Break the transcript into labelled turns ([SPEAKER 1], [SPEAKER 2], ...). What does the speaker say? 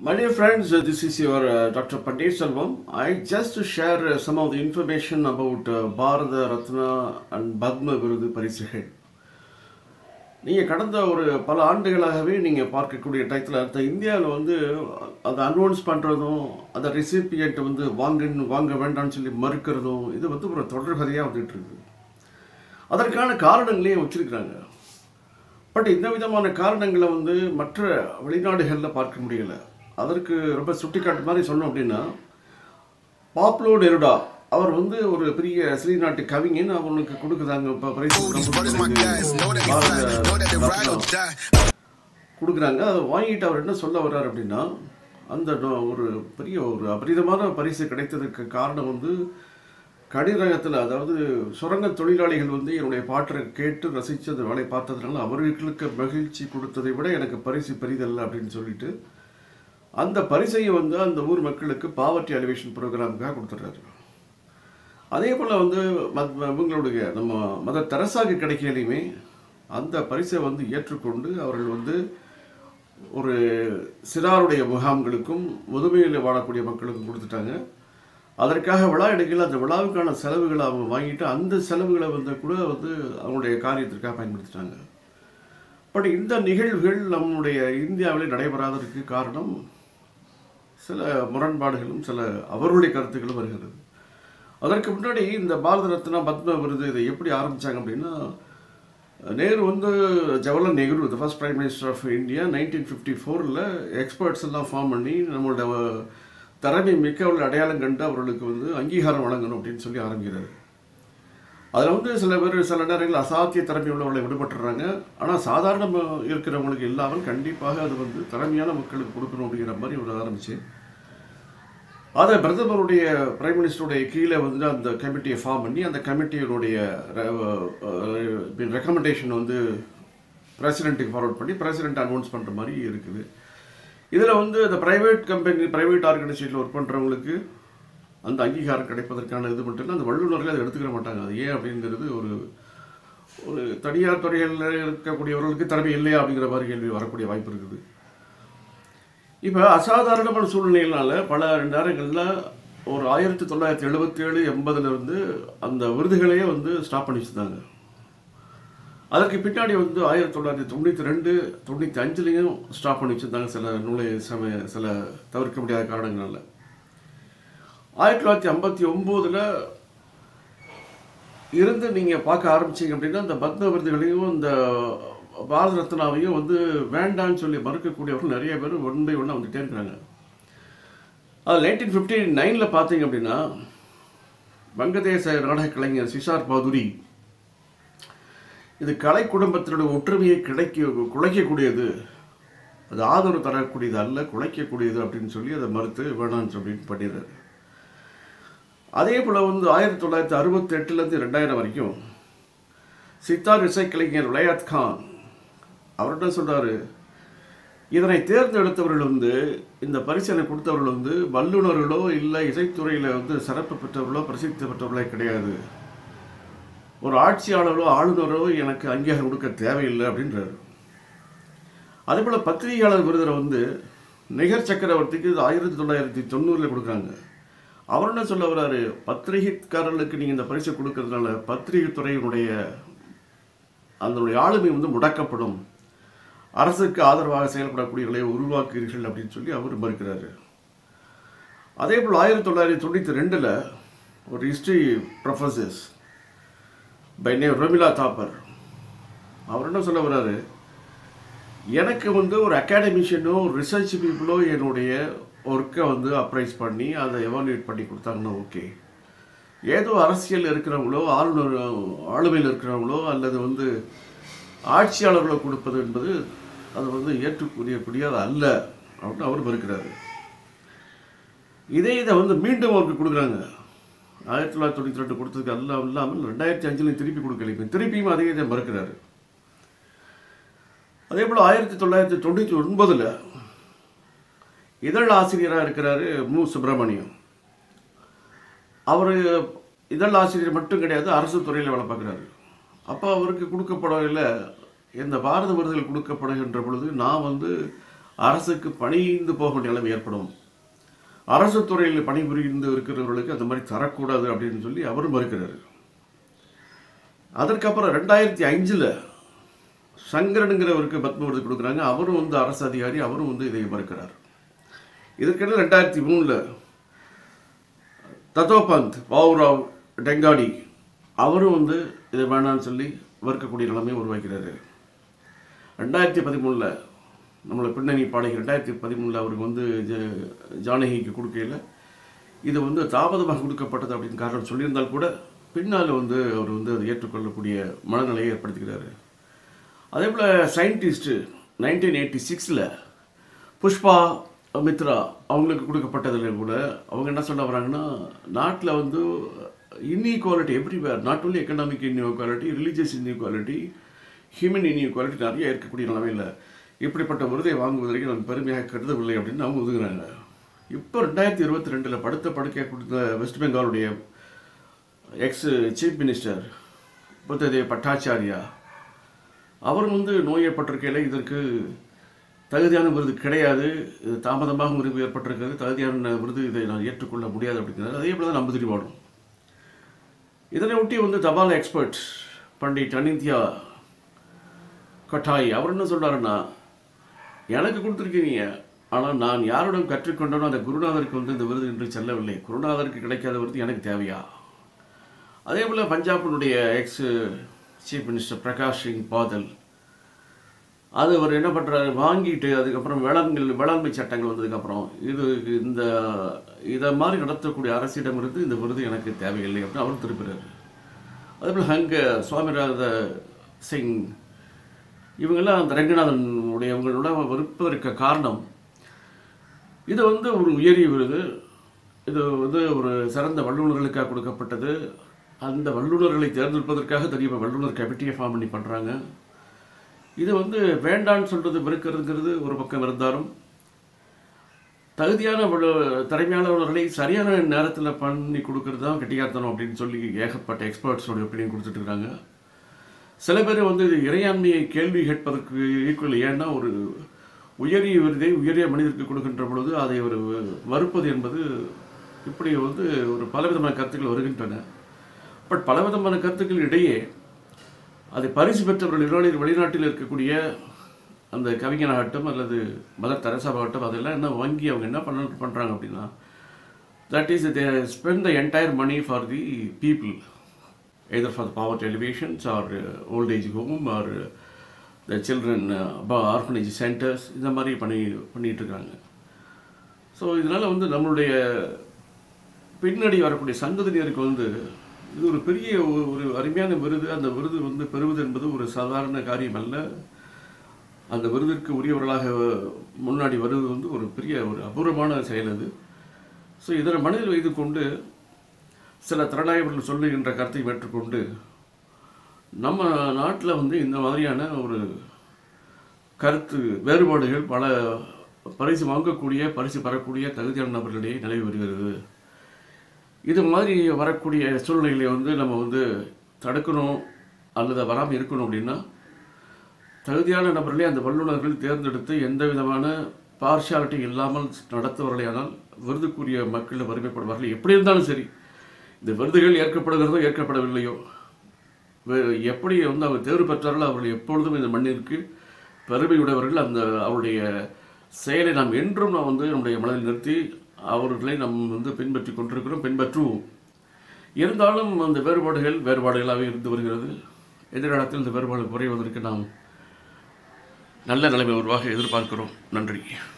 [SPEAKER 1] My dear friends, uh, this is your uh, Dr. Pandit Selvam. I just to share uh, some of the information about uh, Bharata Ratna and Padma விருது பரிசுகள் நீங்கள் கடந்த ஒரு பல ஆண்டுகளாகவே நீங்கள் பார்க்கக்கூடிய டயத்தில் அடுத்த இந்தியாவில் வந்து அதை அனௌன்ஸ் பண்ணுறதும் அந்த ரெசிபியன்ட் வந்து வாங்க வாங்க வேண்டாம்னு சொல்லி மறுக்கிறதும் இது வந்து ஒரு தொடர்கதையாக வந்துட்டு இருக்குது அதற்கான காரணங்களையும் வச்சிருக்கிறாங்க பட் இந்த விதமான காரணங்களை வந்து மற்ற வெளிநாடுகளில் பார்க்க முடியல அதற்கு ரொம்ப சுட்டிக்காட்டு மாதிரி சொன்னோம் அப்படின்னா பாப்லோ நெருடா அவர் வந்து ஒரு பெரிய ஸ்ரீநாட்டு கவிஞன் அவனுக்கு கொடுக்குறாங்க இப்போ பரிசு கொடுக்குறாங்க அதை வாங்கிட்டு அவர் என்ன சொல்ல வர்றார் அப்படின்னா அந்த நோ- ஒரு பெரிய ஒரு அபரிதமான பரிசு கிடைத்ததுக்கு காரணம் வந்து கடிரகத்தில் அதாவது சுரங்க தொழிலாளிகள் வந்து என்னுடைய பாட்டை கேட்டு ரசித்து அந்த வேலையை பார்த்ததுனால அவர்களுக்கு மகிழ்ச்சி கொடுத்ததை விட எனக்கு பரிசு பெரிதல்ல அப்படின்னு சொல்லிட்டு அந்த பரிசையை வந்து அந்த ஊர் மக்களுக்கு பாவர்ட்டி அலிவேஷன் ப்ரோக்ராமுக்காக கொடுத்துட்றாரு அதே போல் வந்து மத் இவங்களுடைய நம்ம மத தெரசாக்கு கிடைக்கலையுமே அந்த பரிசை வந்து ஏற்றுக்கொண்டு அவர்கள் வந்து ஒரு சிறாருடைய முகாம்களுக்கும் முதுமையில் வாழக்கூடிய மக்களுக்கும் கொடுத்துட்டாங்க அதற்காக விழா எடுக்கல அந்த விழாவுக்கான செலவுகளை அவங்க வாங்கிட்டு அந்த செலவுகளை வந்து கூட வந்து அவங்களுடைய காரியத்திற்காக பயன்படுத்திட்டாங்க பட் இந்த நிகழ்வுகள் நம்முடைய இந்தியாவிலே நடைபெறாததற்கு காரணம் சில முரண்பாடுகளும் சில அவர்களுடைய கருத்துக்களும் வருகிறது அதற்கு முன்னாடி இந்த பாரத ரத்னா பத்ம விருது இதை எப்படி ஆரம்பிச்சாங்க அப்படின்னா நேரு வந்து Jawaharlal Nehru the first prime minister of India nineteen fifty ஃபோரில் எக்ஸ்பர்ட்ஸ் எல்லாம் ஃபார்ம் பண்ணி நம்மளோட திறமை மிக்கவர்கள் அடையாளம் கண்டு அவர்களுக்கு வந்து அங்கீகாரம் வழங்கணும் அப்படின்னு சொல்லி ஆரம்பிக்கிறாரு அதில் வந்து சில பேர் சில நேரங்களில் அசாத்திய திறமை உள்ளவர்களை விடுபட்டுறாங்க ஆனால் சாதாரண ம- இருக்கிறவங்களுக்கு இல்லாமல் கண்டிப்பாக அது வந்து திறமையான மக்களுக்கு கொடுக்கணும் அப்படிங்கிற மாதிரி ஒரு ஆரம்பிச்சு அதை பிரதமருடைய பிரைம் மினிஸ்டருடைய கீழே வந்து அந்த கமிட்டியை ஃபார்ம் பண்ணி அந்த கமிட்டியினுடைய ரெக்கமெண்டேஷன் வந்து பிரசிடென்ட்டுக்கு ஃபார்வர்ட் பண்ணி பிரசிடென்ட் அனௌன்ஸ் பண்ணுற மாதிரி இருக்குது இதில் வந்து இந்த ப்ரைவேட் கம்பெனி ப்ரைவேட் ஆர்கனைசேஷனில் ஒர்க் பண்ணுறவங்களுக்கு அந்த அங்கீகாரம் கிடைப்பதற்கான இது மட்டும் இல்லை அந்த வல்லுநர்கள் அதை எடுத்துக்கிற மாட்டாங்க அது ஏன் அப்படிங்கிறது ஒரு ஒரு தனியார் துறைகளில் இருக்கக்கூடியவர்களுக்கு திறமை இல்லையா அப்படிங்கிற மாதிரி கேள்வி வரக்கூடிய வாய்ப்பு இருக்குது இப்போ அசாதாரணமான சூழ்நிலையினால பல நேரங்களில் ஒரு ஆயிரத்தி தொள்ளாயிரத்தி எழுபத்தி ஏழு எண்பதுலேருந்து அந்த விருதுகளையே வந்து ஸ்டாப் பண்ணி வச்சுருந்தாங்க அதற்கு பின்னாடி வந்து ஆயிரத்தி தொள்ளாயிரத்தி தொண்ணூற்றி ரெண்டு தொண்ணூற்றி அஞ்சுலேயும் ஸ்டாப் பண்ணி வச்சுருந்தாங்க சில நூலை சமய சில தவிர்க்க முடியாத காரணங்களால ஆயிரத்தி தொள்ளாயிரத்தி ஐம்பத்தி ஒம்போதில் இருந்து நீங்கள் பார்க்க ஆரம்பிச்சீங்க அப்படின்னா இந்த பத்ம விருதுகளையும் இந்த பாரத ரத்னாவையும் வந்து வேண்டான்னு சொல்லி மறுக்கக்கூடியவர்கள் நிறைய பேர் ஒன் பை ஒன்னாக வந்துட்டே இருக்கிறாங்க அது நைன்டீன் ஃபிஃப்டி நைனில் பார்த்தீங்க அப்படின்னா வங்கதேச நாடக கலைஞர் சிஷார் பாதுரி இது கலை குடும்பத்தினுடைய ஒற்றுமையை கிடைக்க குலைக்கக்கூடியது அது ஆதரவு தரக்கூடியது அல்ல குலைக்கக்கூடியது அப்படின்னு சொல்லி அதை மறுத்து வேணான்னு சொல்லி பண்ணிடுறாரு அதே போல் வந்து ஆயிரத்தி தொள்ளாயிரத்தி அறுபத்தி எட்டுலேருந்து ரெண்டாயிரம் வரைக்கும் சித்தார் இசைக்கலைஞர் விளையாத் கான் அவர் என்ன சொல்றாரு இதனை தேர்ந்தெடுத்தவர்கள் வந்து இந்த பரிசனை கொடுத்தவர்கள் வந்து வல்லுநர்களோ இல்லை இசைத்துறையில் வந்து சிறப்பு பெற்றவர்களோ பிரசித்தி பெற்றவர்களோ கிடையாது ஒரு ஆட்சியாளரோ ஆளுநரோ எனக்கு அங்கீகாரம் கொடுக்க தேவையில்லை அப்படின்றாரு அதே போல் பத்திரிகையாளர் விருதுரை வந்து நிகர் சக்கரவர்த்திக்கு இது ஆயிரத்தி தொள்ளாயிரத்தி தொண்ணூறில் கொடுக்குறாங்க அவர் என்ன சொல்ல வர்றாரு பத்திரிகைக்காரர்களுக்கு நீங்கள் இந்த பரிசை கொடுக்கறதுனால பத்திரிகை துறையினுடைய அதனுடைய ஆளுமை வந்து முடக்கப்படும் அரசுக்கு ஆதரவாக செயல்படக்கூடியவர்களை உருவாக்குகிறீர்கள் அப்படின்னு சொல்லி அவர் மறுக்கிறாரு அதே போல் ஆயிரத்தி தொள்ளாயிரத்தி தொண்ணூற்றி ரெண்டில் ஒரு history professors by name Romila Thapar அவர் என்ன சொல்ல வர்றாரு எனக்கு வந்து ஒரு அகாடமிஷியனோ ரிசர்ச் பீப்புளோ என்னுடைய ஒர்க்கை வந்து அப்ரைஸ் பண்ணி அதை எவாலுவேட் பண்ணி கொடுத்தாங்கன்னா ஓகே ஏதோ அரசியல் இருக்கிறவங்களோ ஆளுநர் ஆளுமையில் இருக்கிறவங்களோ அல்லது வந்து ஆட்சியாளர்களோ கொடுப்பது என்பது அது வந்து ஏற்றுக்கூடிய அல்ல அப்படின்னு அவர் மறுக்கிறாரு இதே இதை வந்து மீண்டும் அவருக்கு கொடுக்குறாங்க ஆயிரத்தி தொள்ளாயிரத்தி தொண்ணூற்றி ரெண்டு கொடுத்ததுக்கு எல்லாம் இல்லாமல் ரெண்டாயிரத்தி அஞ்சுலையும் திருப்பி கொடுக்கல இப்ப திருப்பியும் அதே இதை மறுக்கிறாரு அதே போல் ஆயிரத்தி தொள்ளாயிரத்தி தொண்ணூற்றி ஒன்பதில் இதழ் ஆசிரியராக இருக்கிறாரு மு சுப்பிரமணியம் அவர் இதழ் ஆசிரியர் மட்டும் கிடையாது அரசு துறையில் வேலை பார்க்குறாரு அப்போ அவருக்கு கொடுக்கப்படவில்லை இந்த பாரத விருதுகள் கொடுக்கப்படுகின்ற பொழுது நான் வந்து அரசுக்கு பணிந்து போக வேண்டிய நிலைமை ஏற்படும் அரசு துறையில் பணிபுரிந்து இருக்கிறவர்களுக்கு அந்த மாதிரி தரக்கூடாது அப்படின்னு சொல்லி அவரும் மறுக்கிறார் அதற்கப்புறம் ரெண்டாயிரத்தி அஞ்சில் சங்கரனுங்கிறவருக்கு பத்ம விருது கொடுக்குறாங்க அவரும் வந்து அரசு அதிகாரி அவரும் வந்து இதை மறுக்கிறார் இதற்கிடையில் ரெண்டாயிரத்தி மூணில் தத்தோபந்த் பாவுராவ் டெங்காடி அவரும் வந்து இதை வேணாம்னு சொல்லி மறுக்கக்கூடிய நிலைமையை உருவாக்கிறாரு ரெண்டாயிரத்தி பதிமூணில் நம்மளை பின்னணி பாடகி ரெண்டாயிரத்தி பதிமூணில் அவருக்கு வந்து ஜ- ஜானகிக்கு கொடுக்கையில் இது வந்து தாமதமாக கொடுக்கப்பட்டது அப்படின்னு காரணம் சொல்லியிருந்தால் கூட பின்னால் வந்து அவர் வந்து அதை ஏற்றுக்கொள்ளக்கூடிய மனநிலையை ஏற்படுத்துகிறாரு அதே போல் சயின்டிஸ்ட்டு நைன்டீன் எயிட்டி சிக்ஸில் புஷ்பா மித்ரா அவங்களுக்கு கொடுக்கப்பட்டதில் கூட அவங்க என்ன சொல்ல வராங்கன்னா நாட்டில் வந்து inequality everywhere not only economic inequality religious inequality human inequality நிறைய இருக்கக்கூடிய நிலைமையில் இப்படிப்பட்ட விருதை வாங்குவதற்கு நான் பெருமையாக கருதவில்லை அப்படின்னு அவங்க ஒதுங்குறாங்க இப்போ ரெண்டாயிரத்தி இருபத்தி ரெண்டில் படுத்த படுக்கை கொடுத்த வெஸ்ட் பெங்காலுடைய ex chief minister Buddhadeb Bhattacharya அவர் வந்து நோயப்பட்டிருக்கையில் இதற்கு தகுதியான விருது கிடையாது இது தாமதமாக விருது ஏற்பட்டிருக்கிறது தகுதியான விருது இதை நான் ஏற்றுக்கொள்ள முடியாது அப்படிங்கிறது அதே போல தான் நம்ப தெரிவாடும் இதனை ஒட்டி வந்து தபால் எக்ஸ்பர்ட் பண்டிட் அனித்யா கட்டாய் அவர் என்ன சொல்றாருன்னா எனக்கு கொடுத்துருக்கீங்க ஆனால் நான் யாரிடம் கற்றுக்கொண்டனோ அந்த குருநாதருக்கு வந்து இந்த விருது இன்று செல்லவில்லை குருநாதருக்கு கிடைக்காத விருது எனக்கு தேவையா அதே போல் பஞ்சாபினுடைய ex chief minister Prakash Singh Badal அது அவர் என்ன பண்ணுறாரு வாங்கிட்டு அதுக்கப்புறம் வேளாண்மை வேளாண்மை சட்டங்கள் வந்ததுக்கப்புறம் இது இந்த இதை மாதிரி நடத்தக்கூடிய அரசிடமிருந்து இந்த விருது எனக்கு தேவையில்லை அப்படின்னு அவர் திருப்புறாரு அதேபோல் அங்கே சுவாமிநாத சிங் இவங்கெல்லாம் அந்த ரங்கநாதன் உடைய இவங்களோட விருப்பதற்கு காரணம் இது வந்து ஒரு உயரிய விருது இது வந்து ஒரு சிறந்த வல்லுநர்களுக்காக கொடுக்கப்பட்டது அந்த வல்லுநர்களை தேர்ந்தெடுப்பதற்காக தெரிய வல்லுநர் கமிட்டியை ஃபார்ம் பண்ணி பண்ணுறாங்க இது வந்து வேண்டான்னு சொல்கிறது வெறுக்கிறதுங்கிறது ஒரு பக்கம் இருந்தாலும் தகுதியான வல்லு- திறமையானவர்களை சரியான நேரத்தில் பண்ணி கொடுக்கறது தான் கெட்டியாத்தனம் அப்படின்னு சொல்லி ஏகப்பட்ட எக்ஸ்பர்ட்ஸோட ஒப்பீனியன் கொடுத்துட்டு இருக்காங்க சில பேர் வந்து இது இறையாண்மையை கேள்வி கேட்பதற்கு ஈக்குவல் ஏன்னா ஒரு உயரிய விருதை உயரிய மனிதருக்கு கொடுக்கின்ற பொழுது அதை ஒரு மறுப்பது என்பது இப்படி வந்து ஒரு பலவிதமான கருத்துக்கள் வருகின்றன பட் பலவிதமான கருத்துக்கள் இடையே அதை பரிசு பெற்றவர்கள் வெளிநாட்டில் வெளிநாட்டில் இருக்கக்கூடிய அந்த கவிஞனாகட்டும் அல்லது மதர் தெரசாவாகட்டும் அதெல்லாம் என்ன வாங்கி அவங்க என்ன பண்ண பண்ணுறாங்க அப்படின்னா that is they spend the entire money for the people either for power televisions or old age home or the children orphanage centers இந்த மாதிரி பண்ணி பண்ணிட்டு இருக்காங்க ஸோ இதனால் வந்து நம்மளுடைய பின்னாடி வரக்கூடிய சந்ததியினருக்கு வந்து இது ஒரு பெரிய ஒ- ஒரு அருமையான விருது அந்த விருது வந்து பெறுவது என்பது ஒரு சாதாரண காரியம் அல்ல அந்த விருதிற்கு உரியவர்களாக முன்னாடி வருவது வந்து ஒரு பெரிய ஒரு அபூர்வமான செயல் அது ஸோ இதனை மனதில் வைத்து கொண்டு சில திறனாய்வர்கள் சொல்லுகின்ற கருத்தை ஏற்றுக்கொண்டு நம்ம நாட்டில் வந்து இந்த மாதிரியான ஒரு கருத்து வேறுபாடுகள் பல பரிசு வாங்கக்கூடிய பரிசு பெறக்கூடிய தகுதியான நபர்களிடையே நிலவி வருகிறது இது மாதிரி வரக்கூடிய சூழ்நிலைகளை வந்து நம்ம வந்து தடுக்கணும் அல்லது வராமல் இருக்கணும் அப்படின்னா தகுதியான நபர்களை அந்த வல்லுநர்கள் தேர்ந்தெடுத்து எந்த விதமான பார்ஷாலிட்டி இல்லாமல் நடத்துவர்களையானால் விருதுக்குரிய மக்கள் வறுமைப்படுவார்கள் எப்படி இருந்தாலும் சரி இந்த விருதுகள் ஏற்கப்படுகிறதோ ஏற்கப்படவில்லையோ வே- எப்படி வந்து அவர் தேர்வு பெற்றார்களோ அவர்கள் எப்பொழுதும் இந்த மண்ணிற்கு பெருமையுடையவர்கள் அந்த அவருடைய செயலை நாம் என்றும் நாம் வந்து நம்முடைய மனதில் நிறுத்தி அவர்களை நாம் வந்து பின்பற்றி கொண்டிருக்கிறோம் பின்பற்றுவோம் இருந்தாலும் அந்த வேறுபாடுகள் வேறுபாடுகளாகவே இருந்து வருகிறது எதிர்காலத்தில் இந்த வேறுபாடு குறைவதற்கு நாம் நல்ல நிலைமை உருவாக எதிர்பார்க்கிறோம் நன்றி